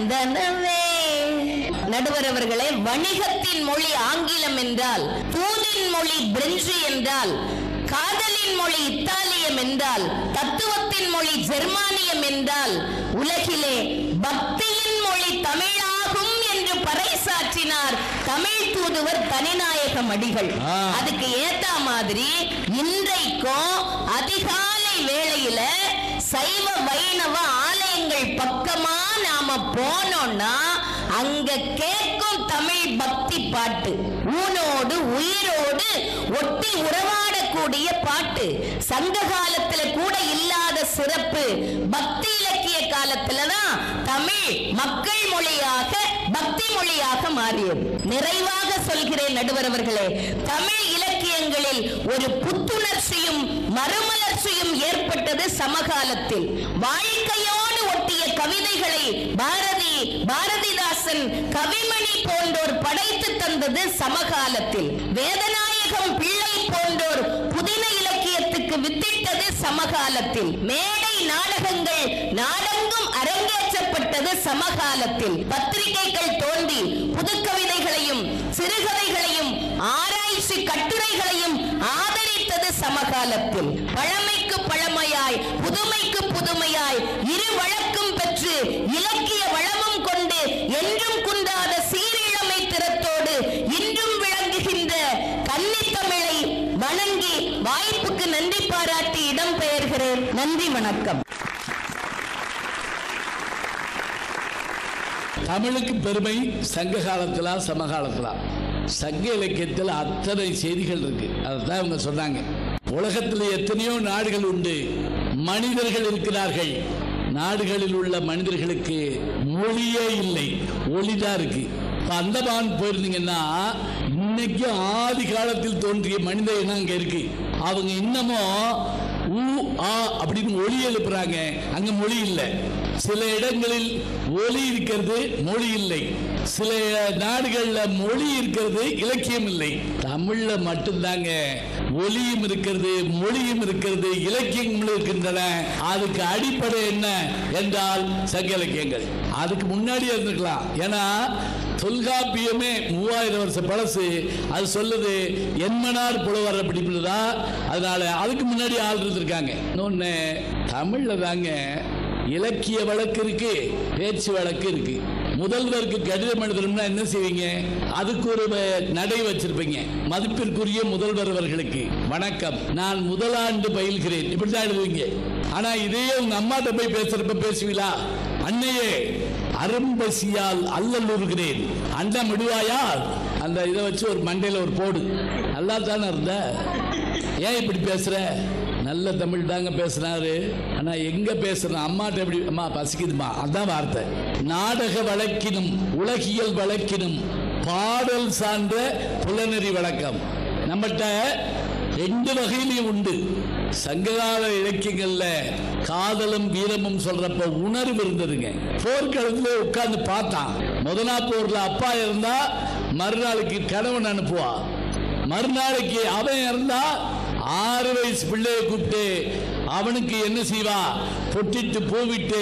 சந்தனமே நடுவர் அவர்களே வணிகத்தின் மொழி ஆங்கிலம் என்றால் பூனின் மொழி பிரெஞ்சு என்றால் காதலின் மொழி இத்தாலியம் என்றால் தத்துவத்தின் மொழி ஜெர்மானியம் என்றால் உலகிலே பக்தியின் மொழி தமிழாகும் என்று பறைசாற்றினார் தமிழ் தூதுவர் தனிநாயகம் அடிகள் ஆ. அதுக்கு ஏத்த மாதிரி இன்றைக்கும் அதிகாலை வேளையில சைவ வைணவ ஆலயங்கள் பக்கமா நாம போனோம்னா அங்க கேட்கும் தமிழ் பக்தி பாட்டு ஊனோடு உயிரோடு ஒட்டி உறவாடக்கூடிய பாட்டு சங்க காலத்துல கூட இல்லாத சிறப்பு பக்தி இலக்கிய காலத்துல தான் தமிழ் மக்கள் மொழியாக பக்தி மொழியாக மாறியது நிறைவாக சொல்கிறேன் நடுவர் அவர்களே தமிழ் இலக்கியங்களில் ஒரு புத்துணர்ச்சியும் மறுமலர்ச்சியும் ஏற்பட்டது சமகாலத்தில் வாழ்க்கையோடு ஒட்டிய கவிதைகளை பாரதி பாரதிதாசன் கவிமணி போன்றோர் படைத்து தந்தது சமகாலத்தில் வேதநாயகம் பிள்ளை போன்றோர் புதின இலக்கியத்துக்கு வித்திட்டது சமகாலத்தில் மேடை நாடகங்கள் நாடெங்கும் அரங்கேற்றப்பட்டது சமகாலத்தில் பத்திரிகைகள் தோன்றி புதுக்கவிதைகளையும் சிறுகதைகளையும் ஆராய்ச்சி கட்டுரைகளையும் ஆதரித்தது சமகாலத்தில் பழமைக்கு பழமையாய் புதுமைக்கு புதுமையாய் இரு வழக்கும் பெற்று இலக்கிய வளமும் கொண்டு என்றும் குன்றாத சீரிழமை திறத்தோடு இன்றும் விளங்குகின்ற கன்னித்தமிழை வணங்கி வாய்ப்புக்கு நன்றி பாராட்டி இடம்பெயர்கிறேன் நன்றி வணக்கம் தமிழுக்கு பெருமை சங்க காலத்திலா சமகாலத்திலா சங்க இலக்கியத்தில் அத்தனை செய்திகள் இருக்கு அதைத்தான் இவங்க சொன்னாங்க உலகத்தில் எத்தனையோ நாடுகள் உண்டு மனிதர்கள் இருக்கிறார்கள் நாடுகளில் உள்ள மனிதர்களுக்கு மொழியே இல்லை ஒளிதான் இருக்கு இப்ப அந்தமான் போயிருந்தீங்கன்னா இன்னைக்கு ஆதி காலத்தில் தோன்றிய மனித இனம் அங்க இருக்கு அவங்க இன்னமும் ஊ ஆ அப்படின்னு ஒளி எழுப்புறாங்க அங்க மொழி இல்லை சில இடங்களில் ஒலி இருக்கிறது மொழி இல்லை சில நாடுகள்ல மொழி இருக்கிறது இலக்கியம் இல்லை தமிழ்ல மட்டும்தாங்க ஒலியும் இருக்கிறது மொழியும் இருக்கிறது இலக்கியங்களும் இருக்கின்றன அதுக்கு அடிப்படை என்ன என்றால் சங்க இலக்கியங்கள் அதுக்கு முன்னாடியே இருந்திருக்கலாம் ஏன்னா தொல்காப்பியமே மூவாயிரம் வருஷம் பழசு அது சொல்லுது என்மனார் புலவர் அப்படின்றதா அதனால அதுக்கு முன்னாடி ஆள் இருந்திருக்காங்க இன்னொன்னு தமிழ்ல தாங்க இலக்கிய வழக்கு இருக்கு பேச்சு வழக்கு இருக்கு முதல்வருக்கு கடிதம் எழுதணும்னா என்ன செய்வீங்க அதுக்கு ஒரு வ- நடை வச்சிருப்பீங்க மதிப்பிற்குரிய முதல்வர் அவர்களுக்கு வணக்கம் நான் முதலாண்டு பயில்கிறேன் இப்படிதான் எழுதுவீங்க ஆனா இதே உங்க அம்மாட்ட போய் பேசுறப்ப பேசுவீங்களா அன்னையே அரும்பசியால் அல்லலுறுகிறேன் அண்டம் விடுவாயா அந்த இதை வச்சு ஒரு மண்டையில ஒரு போடு நல்லா தானே இருந்த ஏன் இப்படி பேசுற நல்ல தமிழ் தாங்க பேசுனாரு ஆனா எங்க பேசுறேன் அம்மாட்ட எப்படி அம்மா பசிக்குதுமா அதான் வார்த்தை நாடக வழக்கினும் உலகியல் வழக்கினும் பாடல் சார்ந்த புலனறி வழக்கம் நம்மகிட்ட ரெண்டு வகையிலையும் உண்டு சங்ககால இலக்கியங்கள்ல காதலும் வீரமும் சொல்றப்ப உணர்வு இருந்ததுங்க போர்க்களத்துல உட்கார்ந்து பார்த்தான் முதனா போர்ல அப்பா இருந்தா மறுநாளைக்கு கணவன் அனுப்புவா மறுநாளைக்கு அவன் இருந்தா ஆறு வயசு பிள்ளையை கூப்பிட்டு அவனுக்கு என்ன செய்வா பொட்டிட்டு பூவிட்டு